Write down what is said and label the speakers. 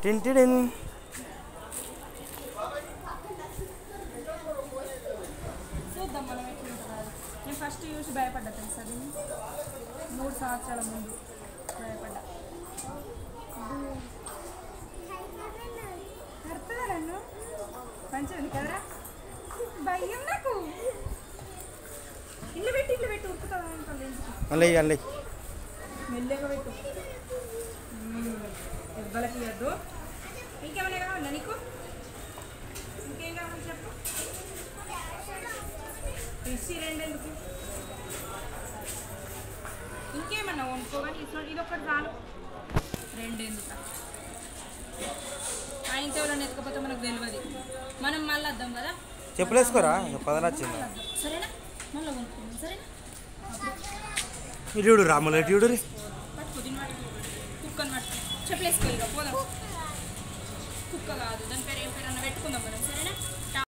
Speaker 1: టింటిడిన్
Speaker 2: చూద్దాం మనం ఎట్లుంటుందో అది. నేను ఫస్ట్ చూసి భయపడ్డా తెలుసా దీన్ని మూడు సంవత్సరాల ముందు భయపడ్డా కడుతుందా నన్ను మంచిగా ఉంది కదరా భయం నాకు ఇల్లు పెట్టి ఇల్లు పెట్టి ఉరుకుతుందా ఉంటుంది ఎందుకు
Speaker 1: మళ్ళీ మళ్ళీ
Speaker 2: మెల్లగా పెట్టు మ్మ్. ఎవ్వలకి ఇవ్వద్దు ఇంకేమైనా కావాలా నీకు ఇంకేం కావాలి చెప్పు ఇసి రెండు ఎందుకు ఇంకేమన్నా వండుకోవాలి ఇట్లా ఇది ఒకటి చాలు రెండు ఎందుకు ఆయన ఎవరైనా ఎత్తుకపోతే మనకు తెలియదు మనం మళ్ళీ వద్దాం కదా
Speaker 1: చెప్పులు వేసుకోరా ఇక పదన వచ్చింది
Speaker 2: మళ్ళీ వద్దాం. సరేనా మళ్ళీ కొనుక్కుందాం సరేనా
Speaker 1: ఇటు రాములు ఇటు చూడు
Speaker 2: పట్టుకో దీన్ని పట్టుకో కుక్కని పట్టుకో చెప్పలేసుకో ఇక పోదాం కుక్క కాదు దాని పేరు ఏం పేరు అన్న పెట్టు